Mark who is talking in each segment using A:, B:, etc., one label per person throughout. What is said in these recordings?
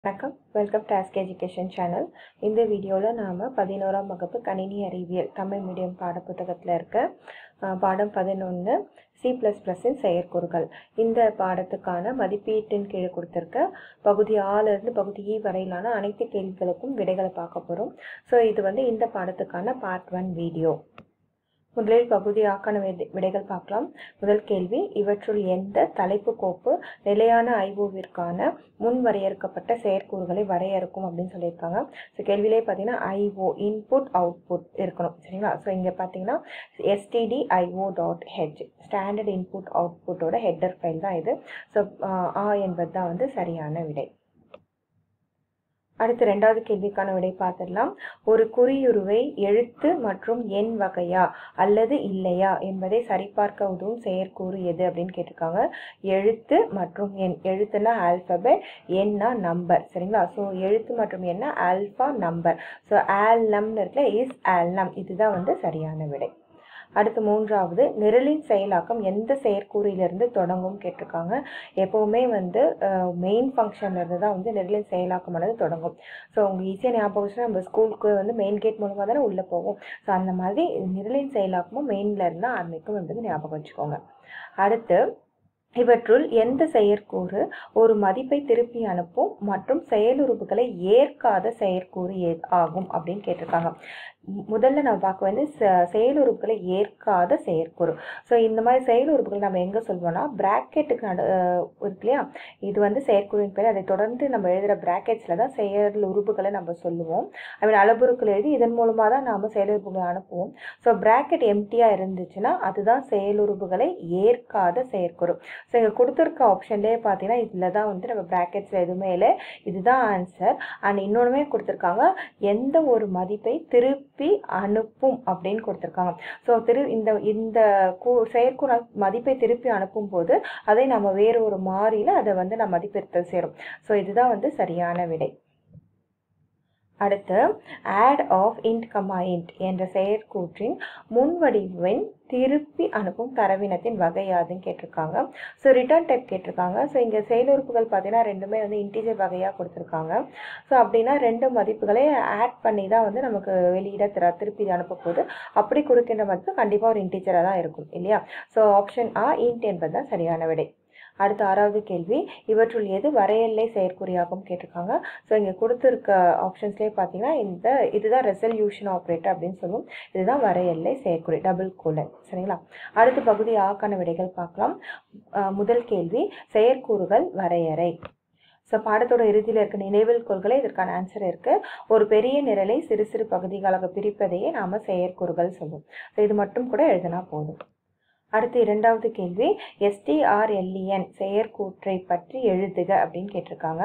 A: வணக்கம் welcome to Ask Education channel இந்த வீடியோவில் நாம் பதினோராம் வகுப்பு கணினி அறிவியல் தமிழ் மீடியம் பாடப்புத்தகத்தில் இருக்க அஹ், பாடம் பதினொன்று சி ப்ளஸ் ப்ளஸின் செயற்கூறுகள் இந்த பாடத்துக்கான மதிப்பீட்டின் கீழே கொடுத்துருக்க பகுதி ஆறிலிருந்து பகுதி இ வரையிலான அனைத்து கேள்விகளுக்கும் விடைகளை பார்க்க போகிறோம் ஸோ இது வந்து இந்த பாடத்துக்கான பார்ட் ஒன் வீடியோ முதலில் பகுதி ஆக்கான விடை- விடைகள் பார்க்கலாம் முதல் கேள்வி இவற்றுள் எந்த தலைப்பு கோப்பு நிலையான ஐஓவிற்கான முன் வரையறுக்கப்பட்ட செயற்கூறுகளை வரையறுக்கும் அப்படின்னு சொல்லியிருக்காங்க ஸோ கேள்வியிலே பார்த்தீங்கன்னா ஐஓ இன்புட் அவுட்புட் இருக்கணும் சரிங்களா ஸோ இங்கே பார்த்தீங்கன்னா STD IO dot H standard input அவுட்புட்டோட ஹெட்டர் ஃபைல் தான் இது ஸோ ஆ என்பது தான் வந்து சரியான விடை அடுத்து ரெண்டாவது கேள்விக்கான விடை பார்த்துடலாம் ஒரு குறியுருவை எழுத்து மற்றும் எண் வகையா அல்லது இல்லையா என்பதை சரிபார்க்க உதவும் செயற்கூறு எது அப்படின்னு கேட்டிருக்காங்க எழுத்து மற்றும் எண் எழுத்துனா ஆல்பபெட் எண்ணா நம்பர் சரிங்களா ஸோ எழுத்து மற்றும் எண்ணா ஆல்ஃபா நம்பர் ஸோ ஆல் நம்னு இருக்குல்ல இஸ் ஆல் நம் இதுதான் வந்து சரியான விடை அடுத்து மூன்றாவது நிரலின் செயலாக்கம் எந்த செயற்கூறிலிருந்து தொடங்கும் கேட்டிருக்காங்க எப்போவுமே வந்து மெயின் ஃபங்க்ஷன்லேருந்து தான் வந்து நிரலின் செயலாக்கமானது தொடங்கும் ஸோ உங்கள் ஈஸியாக ஞாபகம் வச்சுன்னா நம்ம ஸ்கூலுக்கு வந்து மெயின் கேட் மூலமாக தானே உள்ளே போகும் ஸோ அந்த மாதிரி நிரலின் செயலாக்கமும் மெயின்ல இருந்து தான் ஆரம்பிக்கும் என்பது ஞாபகம் வச்சுக்கோங்க அடுத்து இவற்றுள் எந்த செயற்கூறு ஒரு மதிப்பை திருப்பி அனுப்பும் மற்றும் செயலுறுப்புகளை ஏற்காத செயற்கூறு ஏ ஆகும் அப்படின்னு கேட்டிருக்காங்க மு- முதல்ல நம்ம பார்க்க வந்து ச- செயலுறுப்புகளை ஏற்காத செயற்கூறு ஸோ இந்த மாதிரி செயலுறுப்புகள் நம்ம எங்கே சொல்வோம்னா பிராக்கெட்டுக்கு நடு அஹ் இருக்கு இல்லையா இது வந்து செயற்கூறின் பேர் அதை தொடர்ந்து நம்ம எழுதுகிற பிராக்கெட்ஸில் தான் செயல் உறுப்புகளை நம்ம சொல்லுவோம் ஐ மீன் அளபுருக்கள் எழுதி இதன் மூலமாக தான் நாம் செயலுறுப்புகளை அனுப்புவோம் ஸோ பிராக்கெட் எம்டியாக இருந்துச்சுன்னா அதுதான் செயலுறுப்புகளை ஏற்காத செயற்கூறு ஸோ இங்கே கொடுத்துருக்க ஆப்ஷன்லேயே பார்த்தீங்கன்னா இதில் தான் வந்து நம்ம ப்ராக்கெட்ஸில் எதுவுமே இல்லை இதுதான் ஆன்சர் அண்ட் இன்னொன்றுமே கொடுத்துருக்காங்க எந்த ஒரு மதிப்பை திருப்பி அனுப்பும் அப்படின்னு கொடுத்துருக்காங்க ஸோ திரு இந்த இந்த கூ செயற்கூறு மதிப்பை திருப்பி அனுப்பும் போது அதை நம்ம வேறு ஒரு மாறியில் அதை வந்து நம்ம மதிப்பிருத்தல் சேரும் ஸோ இதுதான் வந்து சரியான விடை அடுத்து add of int comma int என்ற செயற்கூற்றின் முன்வடிவின் திருப்பி அனுப்பும் தரவினத்தின் வகை யாதுன்னு கேட்டிருக்காங்க ஸோ ரிட்டர்ன் டைப் கேட்டிருக்காங்க ஸோ இங்கே செயலுறுப்புகள் பார்த்தீங்கன்னா ரெண்டுமே வந்து இன்டீஜர் வகையாக கொடுத்துருக்காங்க ஸோ அப்படின்னா ரெண்டு மதிப்புகளை ஆட் பண்ணி தான் வந்து நமக்கு வெளியிட திர திருப்பி அனுப்ப போகுது அப்படி கொடுக்கின்ற மதிப்பு கண்டிப்பாக ஒரு இன்டீஜராக தான் இருக்கும் இல்லையா ஸோ ஆப்ஷன் ஆ இன்ட் என்பது தான் சரியான விடை அடுத்த ஆறாவது கேள்வி இவற்றுள் எது வரையெல்லை செயற்குறியாகும் கேட்டிருக்காங்க ஸோ இங்கே கொடுத்துருக்க ஆப்ஷன்ஸ்லேயே பார்த்தீங்கன்னா இந்த இதுதான் ரெசல்யூஷன் ஆப்ரேட்டர் அப்படின்னு சொல்லுவோம் இதுதான் வரையெல்லை செயற்குறி டபுள் கோலன் சரிங்களா அடுத்த பகுதி ஆக்கான விடைகள் பார்க்கலாம் அஹ் முதல் கேள்வி செயற்கூறுகள் வரையறை ஸோ பாடத்தோட இறுதியில் இருக்க நினைவில் கொள்களை இதற்கான ஆன்சர் இருக்கு ஒரு பெரிய நிரலை சிறு சிறு பகுதிகளாக பிரிப்பதையே நாம செயற்கூறுகள் சொல்லுவோம் ஸோ இது மட்டும் கூட எழுதினா போதும் அடுத்து இரண்டாவது கேள்வி எஸ்டிஆர்எல்இஎன் செயற்கூற்றை பற்றி எழுதுக அப்படின்னு கேட்டிருக்காங்க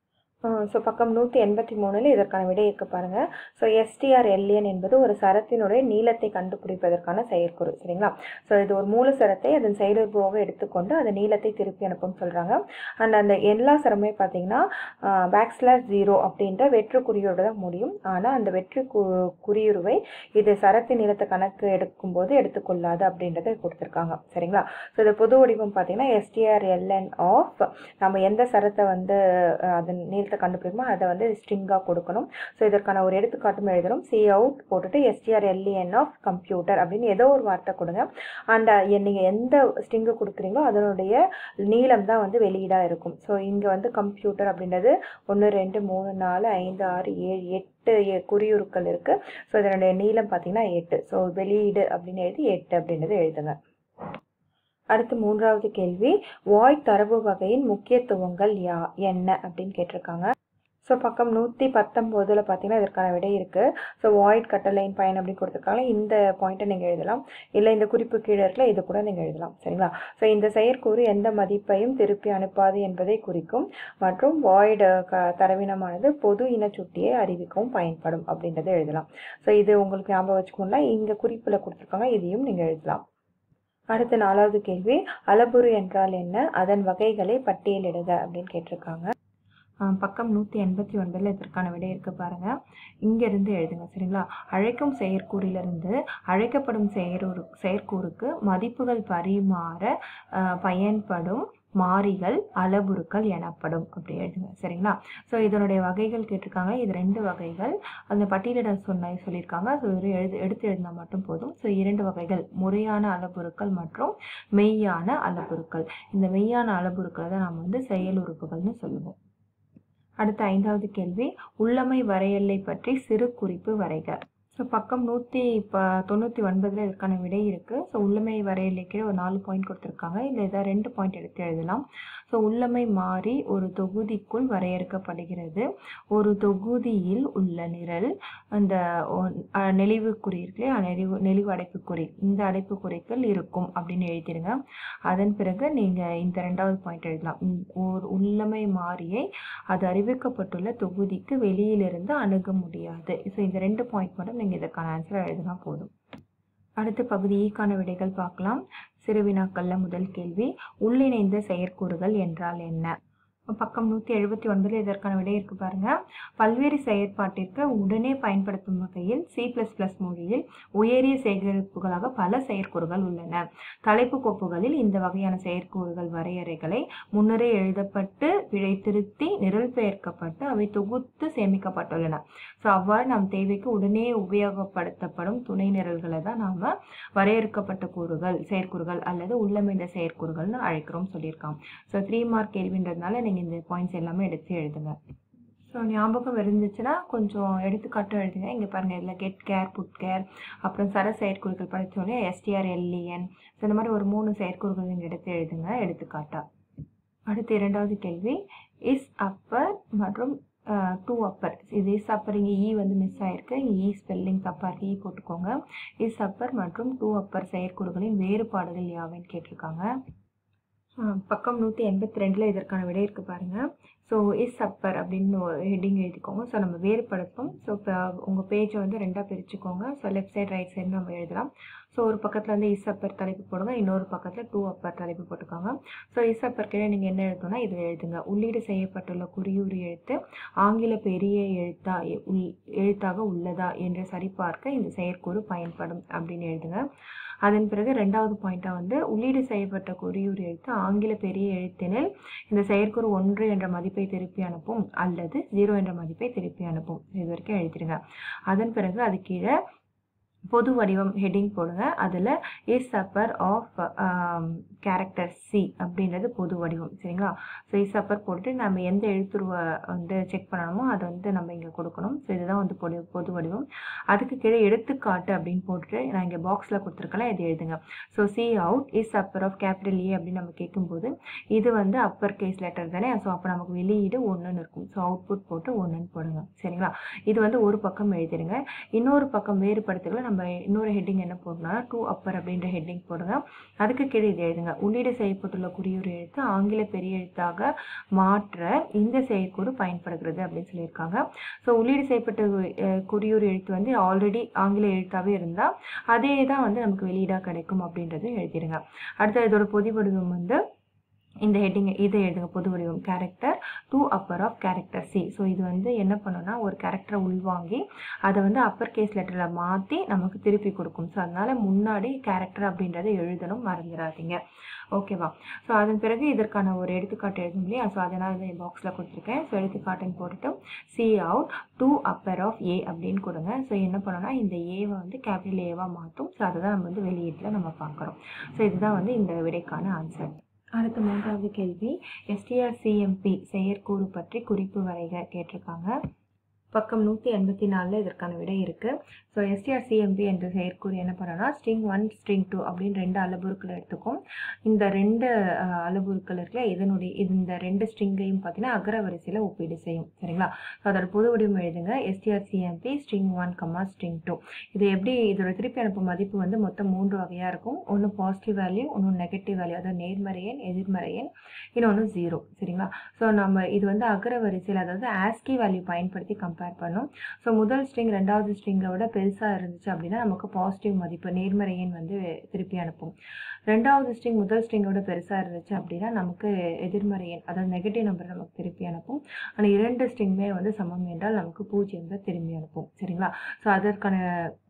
A: ஸோ பக்கம் நூற்றி எண்பத்தி மூணில் இதற்கான விடை இருக்கு பாருங்க ஸோ எஸ்டிஆர்எல்என் என்பது ஒரு சரத்தினுடைய நீளத்தை கண்டுபிடிப்பதற்கான செயற்கூறு சரிங்களா ஸோ இது ஒரு மூல சரத்தை அதன் செயலுறுப்புவாக எடுத்துக்கொண்டு அந்த நீளத்தை திருப்பி அனுப்பும் சொல்கிறாங்க அண்ட் அந்த எல்லா சரமே பார்த்தீங்கன்னா பேக்ஸ்லாஷ் ஜீரோ அப்படின்ற வெற்று குறியோட தான் முடியும் ஆனால் அந்த வெற்று கு குறியுருவை இது சரத்தின் நீளத்தை கணக்கு எடுக்கும்போது எடுத்துக்கொள்ளாது அப்படின்றத கொடுத்துருக்காங்க சரிங்களா ஸோ இது பொது வடிவம் பார்த்தீங்கன்னா எஸ்டிஆர்எல்என் ஆஃப் நம்ம எந்த சரத்தை வந்து அஹ், அதன் நீளத்தை கண்டுபிடிக்குமோ அதை வந்து ஸ்ட்ரிங்காக கொடுக்கணும் ஸோ இதற்கான ஒரு எடுத்துக்காட்டும் எழுதணும் சி அவுட் போட்டுட்டு எஸ்டிஆர்எல்இஎன் ஆஃப் கம்ப்யூட்டர் அப்படின்னு ஏதோ ஒரு வார்த்தை கொடுங்க அந்த நீங்கள் எந்த ஸ்ட்ரிங்கு கொடுக்குறீங்களோ அதனுடைய நீளம் தான் வந்து வெளியீடாக இருக்கும் ஸோ இங்கே வந்து கம்ப்யூட்டர் அப்படின்றது ஒன்று ரெண்டு மூணு நாலு ஐந்து ஆறு ஏழு எட்டு எ- குறியுருக்கள் இருக்குது ஸோ இதனுடைய நீளம் பார்த்தீங்கன்னா எட்டு ஸோ வெளியீடு அப்படின்னு எழுதி எட்டு அப்படின்றது எழுதுங்க அடுத்து மூன்றாவது கேள்வி வாய்ட் தரவு வகையின் முக்கியத்துவங்கள் யா என்ன அப்படின்னு கேட்டிருக்காங்க ஸோ பக்கம் நூற்றி பத்தொம்போதில் பார்த்தீங்கன்னா இதற்கான விடை இருக்குது ஸோ வாய்ட் கட்டளையின் பயன் அப்படி கொடுத்துருக்காங்க இந்த பாயிண்ட்டை நீங்கள் எழுதலாம் இல்லை இந்த குறிப்பு கீழே இருக்கல இது கூட நீங்கள் எழுதலாம் சரிங்களா ஸோ இந்த செயற்கூறு எந்த மதிப்பையும் திருப்பி அனுப்பாது என்பதை குறிக்கும் மற்றும் வாய்டு க தரவினமானது பொது இனச்சுட்டியை அறிவிக்கவும் பயன்படும் அப்படின்றத எழுதலாம் ஸோ இது உங்களுக்கு ஞாபகம் வச்சுக்கோன்னா இங்கே குறிப்பில் கொடுத்துருக்காங்க இதையும் நீங்கள் எழுதலாம் அடுத்த நாலாவது கேள்வி அளபுரு என்றால் என்ன அதன் வகைகளை பட்டியலிடுக அப்படின்னு கேட்டிருக்காங்க ஆஹ் பக்கம் நூற்றி எண்பத்தி ஒன்பதில் இதற்கான விடை இருக்கு பாருங்க இங்கிருந்து எழுதுங்க சரிங்களா அழைக்கும் செயற்கூறிலிருந்து அழைக்கப்படும் செயற்கூறு செயற்கூறுக்கு மதிப்புகள் பரிமாற ஆஹ் பயன்படும் மாறிகள் அளவுருக்கள் எனப்படும் அப்படி எழுதுங்க சரிங்களா ஸோ இதனுடைய வகைகள் கேட்டிருக்காங்க இது ரெண்டு வகைகள் அந்த பட்டியலிட சொன்ன சொல்லியிருக்காங்க ஸோ இது எழுது எடுத்து எழுதினா மட்டும் போதும் ஸோ இரண்டு வகைகள் முறையான அளவுருக்கள் மற்றும் மெய்யான அளவுருக்கள் இந்த மெய்யான அளவுருக்களை தான் நம்ம வந்து செயல் உறுப்புகள்னு சொல்லுவோம் அடுத்த ஐந்தாவது கேள்வி உள்ளமை வரையெல்லை பற்றி சிறு குறிப்பு வரைக ஸோ பக்கம் நூற்றி இப்போ தொண்ணூற்றி ஒன்பதில் இதற்கான விடை இருக்குது ஸோ உள்ளமை வரையலைக்கு ஒரு நாலு பாயிண்ட் கொடுத்துருக்காங்க இதில் ஏதாவது ரெண்டு பாயிண்ட் எடுத்து எழுதலாம் ஸோ உள்ளமை மாறி ஒரு தொகுதிக்குள் வரையறுக்கப்படுகிறது ஒரு தொகுதியில் உள்ள நிரல் அந்த ஒ- அஹ் நெளிவுக்குறி இருக்கு இல்லையா நெளிவு நெளிவு அடைப்புக்குறி இந்த அடைப்புக்குறிக்குள் இருக்கும் அப்படின்னு எழுதிருங்க அதன் பிறகு நீங்கள் இந்த ரெண்டாவது பாயிண்ட் எழுதலாம் உம், ஒரு உள்ளமை மாறியை அது அறிவிக்கப்பட்டுள்ள தொகுதிக்கு வெளியிலிருந்து அணுக முடியாது ஸோ இந்த ரெண்டு பாயிண்ட் மட்டும் நீங்கள் இதற்கான ஆன்சரை எழுதினா போதும் அடுத்த பகுதி ஈக்கான விடைகள் பார்க்கலாம் சிறு வினாக்கள்ல முதல் கேள்வி உள்ளிணைந்த செயற்கூறுகள் என்றால் என்ன பக்கம் நூற்றி எழுபத்தி ஒன்பதில் இதற்கான விடை இருக்கு பாருங்க பல்வேறு செயற்பாட்டிற்கு உடனே பயன்படுத்தும் வகையில் சி ப்ளஸ் ப்ளஸ் மொழியில் உயரிய சேகரிப்புகளாக பல செயற்கூறுகள் உள்ளன தலைப்பு கோப்புகளில் இந்த வகையான செயற்கூறுகள் வரையறைகளை முன்னரே எழுதப்பட்டு பிழை திருத்தி நிரல் பெயர்க்கப்பட்டு அவை தொகுத்து சேமிக்கப்பட்டுள்ளன ஸோ அவ்வாறு நம் தேவைக்கு உடனே உபயோகப்படுத்தப்படும் துணை நிரல்களை தான் நாம வரையறுக்கப்பட்ட கூறுகள் செயற்கூறுகள் அல்லது உள்ளமைந்த செயற்கூறுகள்னு அழைக்கிறோம் சொல்லியிருக்காங்க ஸோ த்ரீ மார்க் கேள்வின்றதுனால நீங்கள் இந்த பாயிண்ட்ஸ் எல்லாமே எடுத்து எழுதுங்க ஸோ ஞாபகம் இருந்துச்சுன்னா கொஞ்சம் எடுத்துக்காட்டும் எழுதுங்க இங்கே பாருங்கள் இதில் கெட் கேர் புட் கேர் அப்புறம் சர செயற்கூறுகள் படித்தோடனே எஸ்டிஆர் எல்இஎன் ஸோ இந்த மாதிரி ஒரு மூணு செயற்கூறுகள் நீங்கள் எடுத்து எழுதுங்க எடுத்துக்காட்டா அடுத்து இரண்டாவது கேள்வி இஸ் அப்பர் மற்றும் டூ அப்பர் இது இஸ் அப்பர் இங்கே இ வந்து மிஸ் ஆயிருக்கு இங்கே இ ஸ்பெல்லிங் தப்பாக இருக்கு இ போட்டுக்கோங்க இஸ் அப்பர் மற்றும் டூ அப்பர் செயற்கூறுகளின் வேறுபாடுகள் யாவைன்னு கேட்டிருக்காங்க ஆஹ் பக்கம் நூற்றி எண்பத்தி ரெண்டில் இதற்கான விடை இருக்கு பாருங்க ஸோ இஸ் அப்பர் அப்படின்னு ஹெட்டிங் எழுதிக்கோங்க ஸோ நம்ம வேறுபடுத்தும் ஸோ இப்போ உங்கள் பேஜை வந்து ரெண்டாக பிரிச்சுக்கோங்க so left side right side நம்ம எழுதலாம் ஸோ ஒரு பக்கத்தில் வந்து இஸ் அப்பர் தலைப்பு போடுங்க இன்னொரு பக்கத்தில் டூ அப்பர் தலைப்பு போட்டுக்கோங்க ஸோ இஸ் அப்பர் கீழே நீங்கள் என்ன எழுதணும்னா இது எழுதுங்க உள்ளீடு செய்யப்பட்டுள்ள குறியுறு எழுத்து ஆங்கில பெரிய எழுத்தா எ- உள் எழுத்தாக உள்ளதா என்று சரிபார்க்க இந்த செயற்கூறு பயன்படும் அப்படின்னு எழுதுங்க அதன் பிறகு ரெண்டாவது பாயிண்ட்டாக வந்து உள்ளீடு செய்யப்பட்ட குறியுறு எழுத்து ஆங்கில பெரிய எழுத்தினில் இந்த செயற்கூறு ஒன்று என்ற மதிப்பை திருப்பி அனுப்பும் அல்லது ஜீரோ என்ற மதிப்பை திருப்பி அனுப்பும் இது வரைக்கும் எழுதிருங்க அதன் பிறகு அது கீழே பொது வடிவம் ஹெட்டிங் போடுங்க அதில் is upper of character C அப்படின்றது பொது வடிவம் சரிங்களா ஸோ இஸ் அப்பர் போட்டு நம்ம எந்த எழுத்துருவை வந்து செக் பண்ணணுமோ அதை வந்து நம்ம இங்கே கொடுக்கணும் ஸோ இதுதான் வந்து பொது பொது வடிவம் அதுக்கு கீழே எடுத்துக்காட்டு அப்படின்னு போட்டுட்டு நான் இங்கே பாக்ஸில் கொடுத்துருக்கல இது எழுதுங்க so C out is upper of capital A அப்படின்னு நம்ம கேட்கும்போது இது வந்து அப்பர் கேஸ் லெட்டர் தானே ஸோ அப்போ நமக்கு வெளியீடு ஒன்றுன்னு இருக்கும் ஸோ அவுட்புட் போட்டு ஒன்றுன்னு போடுங்க சரிங்களா இது வந்து ஒரு பக்கம் எழுதிடுங்க இன்னொரு பக்கம் வேறுபடுத்துகளை நம்ம இன்னொரு ஹெட்டிங் என்ன போடணும்னா டூ அப்பர் அப்படின்ற ஹெட்டிங் போடுங்க அதுக்கு கீழே இது எழுதுங்க உள்ளீடு செய்யப்பட்டுள்ள குறியுறு எழுத்து ஆங்கில பெரிய எழுத்தாக மாற்ற இந்த செயற்கூறு பயன்படுகிறது அப்படின்னு சொல்லியிருக்காங்க ஸோ உள்ளீடு செய்யப்பட்ட அஹ், குறியுறு எழுத்து வந்து ஆல்ரெடி ஆங்கில எழுத்தாவே இருந்தால் அதே தான் வந்து நமக்கு வெளியீடாக கிடைக்கும் அப்படின்றது எழுதிடுங்க அடுத்து இதோட பொது வடிவம் வந்து இந்த ஹெட்டிங் இதை எழுதுங்க பொது வடிவம் character to upper of character C so இது வந்து என்ன பண்ணுன்னா ஒரு கேரக்டரை உள்வாங்கி அதை வந்து அப்பர் கேஸ் லெட்டரில் மாற்றி நமக்கு திருப்பி கொடுக்கும் ஸோ அதனால முன்னாடி கேரக்டர் அப்படின்றத எழுதணும் மறந்துடாதீங்க ஓகேவா ஸோ அதன் பிறகு இதற்கான ஒரு எடுத்துக்காட்டு எழுதணும் இல்லையா ஸோ அதனால் இதை பாக்ஸில் கொடுத்துருக்கேன் ஸோ எடுத்துக்காட்டுன்னு போட்டுட்டு C out to upper of A அப்படின்னு கொடுங்க ஸோ என்ன பண்ணோம்னா இந்த ஏவை வந்து கேபிட்டல் ஏவாக மாற்றும் ஸோ அதை தான் நம்ம வந்து வெளியீட்டில் நம்ம பார்க்குறோம் ஸோ இதுதான் வந்து இந்த விடைக்கான ஆன்சர் அடுத்த மூன்றாவது கேள்வி எஸ்டிஆர்சிஎம்பி செயற்கூறு பற்றி குறிப்பு வரைக கேட்டிருக்காங்க பக்கம் நூற்றி எண்பத்தி நாலில் இதற்கான விடை இருக்குது ஸோ எஸ்டிஆர்சிஎம்பி என்ற செயற்கூறு என்ன பண்ணோம்னா ஸ்ட்ரிங் ஒன் ஸ்ட்ரிங் டூ அப்படின்னு ரெண்டு அளவுருக்கள் எடுத்துக்கும் இந்த ரெண்டு அஹ், அளவுருக்கள் இருக்குல்ல இதனுடைய இந்த ரெண்டு ஸ்ட்ரிங்கையும் பார்த்தீங்கன்னா அகர வரிசையில் ஒப்பீடு செய்யும் சரிங்களா ஸோ அதோட பொது வடிவம் எழுதுங்க STRCMP string one comma string two இது எப்படி இதோட திருப்பி அனுப்பும் மதிப்பு வந்து மொத்தம் மூன்று வகையாக இருக்கும் ஒன்று பாசிட்டிவ் வேல்யூ ஒன்று நெகட்டிவ் வேல்யூ அதாவது நேர்மறை எண் எதிர்மறை எண் இன்னொன்று ஜீரோ சரிங்களா ஸோ நம்ம இது வந்து அகர வரிசையில் அதாவது ஆஸ்கி வேல்யூ பயன்படுத்தி கம்பேர் பண்ணோம் ஸோ முதல் ஸ்ட்ரிங் ரெண்டாவது ஸ்ட்ரிங்கை விட பெருசாக இருந்துச்சு அப்படின்னா நமக்கு பாசிட்டிவ் மதிப்பு நேர்மறை எண் வந்து திருப்பி அனுப்பும் ரெண்டாவது ஸ்ட்ரிங் முதல் ஸ்ட்ரிங்கோட பெருசாக இருந்துச்சு அப்படின்னா நமக்கு எதிர்மறை எண் அதாவது நெகட்டிவ் நம்பர் நமக்கு திருப்பி அனுப்பும் ஆனால் இரண்டு ஸ்ட்ரிங்குமே வந்து சமம் என்றால் நமக்கு பூஜ்ஜியம் தான் திரும்பி அனுப்பும் சரிங்களா ஸோ அதற்கான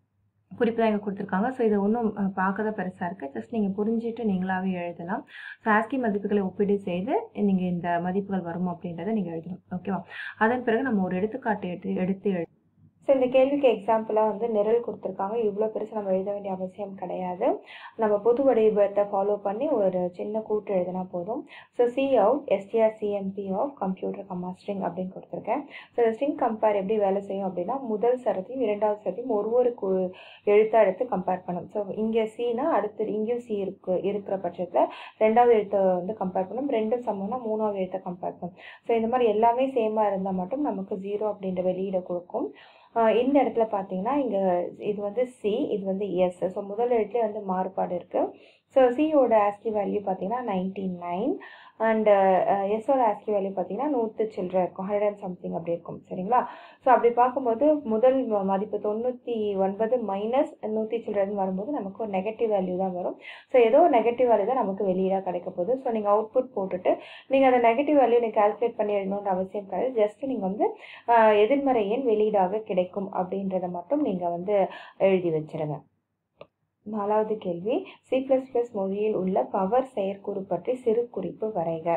A: குறிப்பு தான் இங்கே கொடுத்துருக்காங்க ஸோ இது ஒன்றும் பார்க்க தான் பெருசாக இருக்குது ஜஸ்ட் நீங்கள் புரிஞ்சுட்டு நீங்களாகவே எழுதலாம் ஸோ ஆஸ்கி மதிப்புகளை ஒப்பீடு செய்து நீங்கள் இந்த மதிப்புகள் வரும் அப்படின்றத நீங்கள் எழுதணும் ஓகேவா அதன் பிறகு நம்ம ஒரு எடுத்துக்காட்டு எடுத்து எடுத்து எழு ஸோ இந்த கேள்விக்கு எக்ஸாம்பிளாக வந்து நிரல் கொடுத்துருக்காங்க இவ்வளோ பெருசு நம்ம எழுத வேண்டிய அவசியம் கிடையாது நம்ம பொது வடிவத்தை ஃபாலோ பண்ணி ஒரு சின்ன கூட்டு எழுதினா போதும் so C out STR CMP of computer comma string அப்படின்னு கொடுத்துருக்கேன் ஸோ இந்த ஸ்ட்ரிங் கம்பேர் எப்படி வேலை செய்யும் அப்படின்னா முதல் சரத்தையும் இரண்டாவது சரத்தையும் ஒரு ஒரு கு எழுத்தாக எடுத்து கம்பேர் பண்ணும் ஸோ இங்கே சினா அடுத்து இங்கேயும் சி இருக்கு இருக்கிற பட்சத்தில் ரெண்டாவது எழுத்தை வந்து கம்பேர் பண்ணும் ரெண்டும் சமம்னா மூணாவது எழுத்தை கம்பேர் பண்ணும் ஸோ இந்த மாதிரி எல்லாமே சேமாக இருந்தால் மட்டும் நமக்கு ஜீரோ அப்படின்ற வெளியீடை கொடுக்கும் ஆஹ் இந்த இடத்துல பார்த்தீங்கன்னா இங்கே இது வந்து சி இது வந்து எஸ் ஸோ முதல் எழுத்துலேயே வந்து மாறுபாடு இருக்குது ஸோ சியோட ஆஸ்கி வேல்யூ பார்த்தீங்கன்னா நைன்டி நைன் அண்டு எஸ்ஸோட ஆஸ்கி வேல்யூ பார்த்தீங்கன்னா நூற்று சில்லற இருக்கும் ஹண்ட்ரட் அண்ட் சம்திங் அப்படி இருக்கும் சரிங்களா ஸோ அப்படி பார்க்கும்போது முதல் ம- மதிப்பு தொண்ணூற்றி ஒன்பது மைனஸ் நூற்றி சில்லறன்னு வரும்போது நமக்கு ஒரு நெகட்டிவ் வேல்யூ தான் வரும் ஸோ ஏதோ ஒரு நெகட்டிவ் வேல்யூ தான் நமக்கு வெளியீடாக கிடைக்க போகுது ஸோ நீங்கள் அவுட்புட் போட்டுட்டு நீங்கள் அந்த நெகட்டிவ் வேல்யூ நீங்கள் கால்குலேட் பண்ணி எழுதணுன்ற அவசியம் கிடையாது ஜஸ்ட் நீங்கள் வந்து ஆஹ் எதிர்மறை எண் வெளியீடாக கிடைக்கும் அப்படின்றத மட்டும் நீங்கள் வந்து எழுதி வச்சிருங்க நாலாவது கேள்வி சி ப்ளஸ் ப்ளஸ் மொழியில் உள்ள பவர் செயற்கூறு பற்றி சிறு குறிப்பு வரைக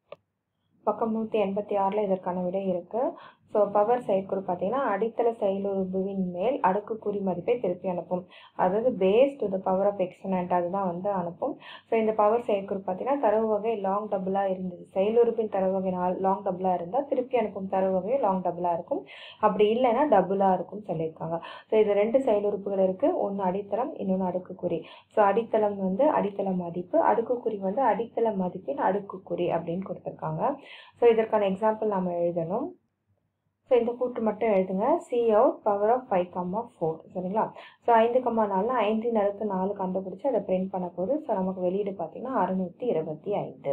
A: பக்கம் நூற்றி எண்பத்தி ஆறில் இதற்கான விடை இருக்குது ஸோ பவர் செயற்கூறு பார்த்தீங்கன்னா அடித்தள செயலுறுப்புவின் மேல் அடுக்குக்குறி மதிப்பை திருப்பி அனுப்பும் அதாவது base to the power of exponent அதுதான் வந்து அனுப்பும் ஸோ இந்த பவர் செயற்கூறு பார்த்தீங்கன்னா தரவு வகை லாங் டபுளாக இருந்தது செயலுறுப்பின் தரவு வகை லாங் டபுளாக இருந்தால் திருப்பி அனுப்பும் தரவு வகை லாங் டபுளாக இருக்கும் அப்படி இல்லைன்னா டபுளாக இருக்கும்னு சொல்லியிருக்காங்க ஸோ இது ரெண்டு செயலுறுப்புகள் இருக்குது ஒன்று அடித்தளம் இன்னொன்று அடுக்குக்குறி ஸோ அடித்தளம் வந்து அடித்தள மதிப்பு அடுக்குக்குறி வந்து அடித்தள மதிப்பின் அடுக்குக்குறி அப்படின்னு கொடுத்துருக்காங்க ஸோ இதற்கான எக்ஸாம்பிள் நம்ம எழுதணும் ஸோ இந்த கூட்டு மட்டும் எழுதுங்க C out power of five comma four சரிங்களா ஸோ ஐந்து கம்மா நாலுனா ஐந்தின் அடுத்து நாலு கண்டுபிடிச்சி அதை பிரிண்ட் பண்ண போது ஸோ நமக்கு வெளியீடு பார்த்தீங்கன்னா அறுநூற்றி இருபத்தி ஐந்து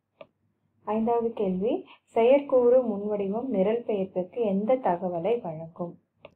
A: ஐந்தாவது கேள்வி செயற்கூறு முன்வடிவம் நிரல் பெயர்ப்புக்கு எந்த தகவலை வழங்கும்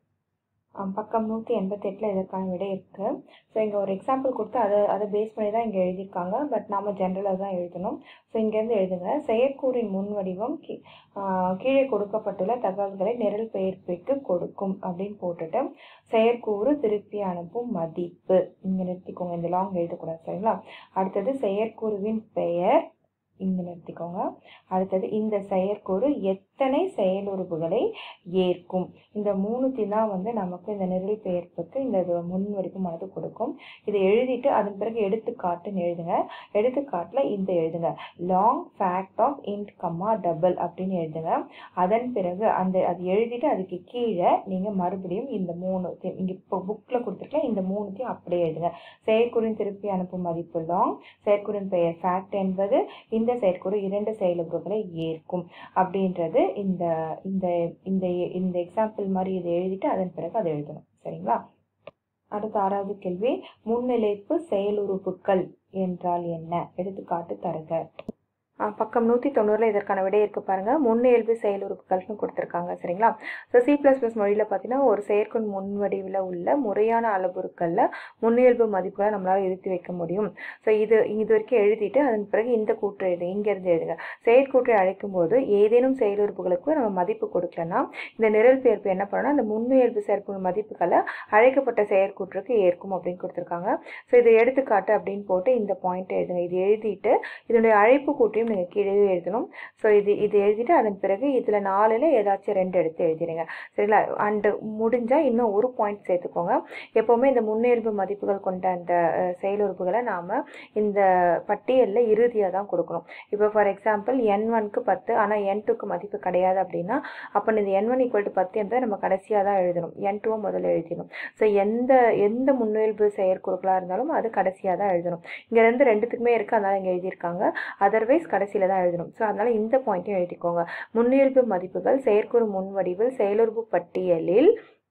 A: ஆம், பக்கம் நூற்றி எண்பத்தெட்டில் இதற்கான விடை இருக்குது ஸோ இங்கே ஒரு எக்ஸாம்பிள் கொடுத்து அதை அதை பேஸ் பண்ணி தான் இங்கே எழுதியிருக்காங்க பட் நாம் ஜென்ரலாக தான் எழுதணும் ஸோ இங்கேருந்து எழுதுங்க செயற்கூறின் முன் வடிவம் கீ ஆஹ் கீழே கொடுக்கப்பட்டுள்ள தகவல்களை நிரல் பெயர்ப்பிற்கு கொடுக்கும் அப்படின்னு போட்டுட்டு செயற்கூறு திருப்பி அனுப்பும் மதிப்பு இங்கே நிறுத்திக்கோங்க இந்த லாங் எழுதக்கூடாது சரிங்களா அடுத்தது செயற்கூறுவின் பெயர் இங்கே நிறுத்திக்கோங்க அடுத்தது இந்த செயற்கூறு எத்தனை செயலுறுப்புகளை ஏற்கும் இந்த மூணுத்தையும் தான் வந்து நமக்கு இந்த நிரல் பெயர்ப்புக்கு இந்த இது முன் வடிவமானது கொடுக்கும் இதை எழுதிட்டு அதன் பிறகு எடுத்துக்காட்டுன்னு எழுதுங்க எடுத்துக்காட்டில் இந்த எழுதுங்க long fact of int comma double அப்படின்னு எழுதுங்க அதன் பிறகு அந்த அது எழுதிட்டு அதுக்கு கீழே நீங்கள் மறுபடியும் இந்த மூணு இங்கே இப்போ புக்கில் கொடுத்துருக்கேன் இந்த மூணுத்தையும் அப்படியே எழுதுங்க செயற்குறின் திருப்பி அனுப்பும் மதிப்பு லாங் செயற்குறின் பெயர் ஃபேக்ட் என்பது இந்த செயற்குறு இரண்டு செயலுறுப்புகளை ஏற்கும் அப்படின்றது இந்த இந்த இந்த இந்த எக்ஸாம்பிள் மாதிரி இதை எழுதிட்டு அதன் பிறகு அதை எழுதணும் சரிங்களா அடுத்த ஆறாவது கேள்வி முன்னிலைப்பு செயலுறுப்புகள் என்றால் என்ன எடுத்துக்காட்டு தருக ஆ, பக்கம் நூற்றி தொண்ணூறில் இதற்கான விடை இருக்கு பாருங்க முன்னியல்பு செயலுறுப்புகள்னு கொடுத்துருக்காங்க சரிங்களா ஸோ சி ப்ளஸ் ப்ளஸ் மொழியில் பார்த்தீங்கன்னா ஒரு செயற்குண் முன்வடிவில் உள்ள முறையான அளவுருக்களில் முன்னியல்பு மதிப்புகளை நம்மளால் இருத்தி வைக்க முடியும் ஸோ இது இது வரைக்கும் எழுதிட்டு அதன் பிறகு இந்த கூற்று எழுது இங்கேருந்து எழுதுங்க செயற்கூற்றை அழைக்கும் போது ஏதேனும் செயலுறுப்புகளுக்கு நம்ம மதிப்பு கொடுக்கலன்னா இந்த நிரல் பெயர்ப்பு என்ன பண்ணணும்னா அந்த முன்னியல்பு செயற்குழு மதிப்புகளை அழைக்கப்பட்ட செயற்கூற்றுக்கு ஏற்கும் அப்படின்னு கொடுத்துருக்காங்க ஸோ இது எடுத்துக்காட்டு அப்படின்னு போட்டு இந்த பாயிண்ட் எழுதுங்க இது எழுதிட்டு இதனுடைய அழைப்பு கூற்றையும் நீங்கள் கீழே எழுதணும் ஸோ இது இது எழுதிட்டு அதன் பிறகு இதில் நாலில் ஏதாச்சும் ரெண்டு எடுத்து எழுதிடுங்க சரிங்களா அண்டு முடிஞ்சால் இன்னும் ஒரு பாயிண்ட் சேர்த்துக்கோங்க எப்போவுமே இந்த முன்னியல்பு மதிப்புகள் கொண்ட அந்த அஹ், செயலுறுப்புகளை நாம் இந்த பட்டியலில் இறுதியாக தான் கொடுக்கணும் இப்போ ஃபார் எக்ஸாம்பிள் என் ஒன்க்கு பத்து ஆனால் என் டூக்கு மதிப்பு கிடையாது அப்படின்னா அப்போ இந்த என் ஒன் ஈக்குவல் டு பத்து என்பதை நம்ம கடைசியாக தான் எழுதணும் என் டூவை முதல்ல எழுதணும் ஸோ எந்த எந்த முன்னியல்பு செயற்குறுக்களாக இருந்தாலும் அது கடைசியாக தான் எழுதணும் இங்கே இருந்து ரெண்டுத்துக்குமே இருக்குது அதனால் இங்கே எழுதியிருக்காங்க அதர்வைஸ் கடைசியில் தான் எழுதணும் ஸோ அதனால் இந்த பாயிண்ட்டையும் எழுதிக்கோங்க முன்னியல்பு மதிப்புகள் செயற்குறு முன்வடிவில் செயலுறுப்பு பட்டியலில்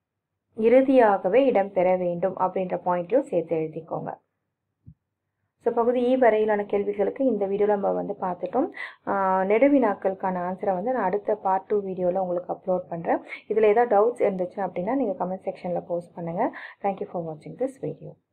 A: இறுதியாகவே இடம்பெற வேண்டும் அப்படின்ற பாயிண்ட்டையும் சேர்த்து எழுதிக்கோங்க ஸோ பகுதி இ வரையிலான கேள்விகளுக்கு இந்த வீடியோவில் நம்ம வந்து பார்த்துட்டோம் ஆஹ் நெடுவினாக்களுக்கான ஆன்சரை வந்து நான் அடுத்த பார்ட் டூ வீடியோவில் உங்களுக்கு அப்லோட் பண்ணுறேன் இதில் ஏதாவது டவுட்ஸ் இருந்துச்சு அப்படின்னா நீங்கள் கமெண்ட் செக்ஷனில் போஸ்ட் பண்ணுங்கள் தேங்க்யூ ஃபார் வாட்சிங் திஸ் வீடியோ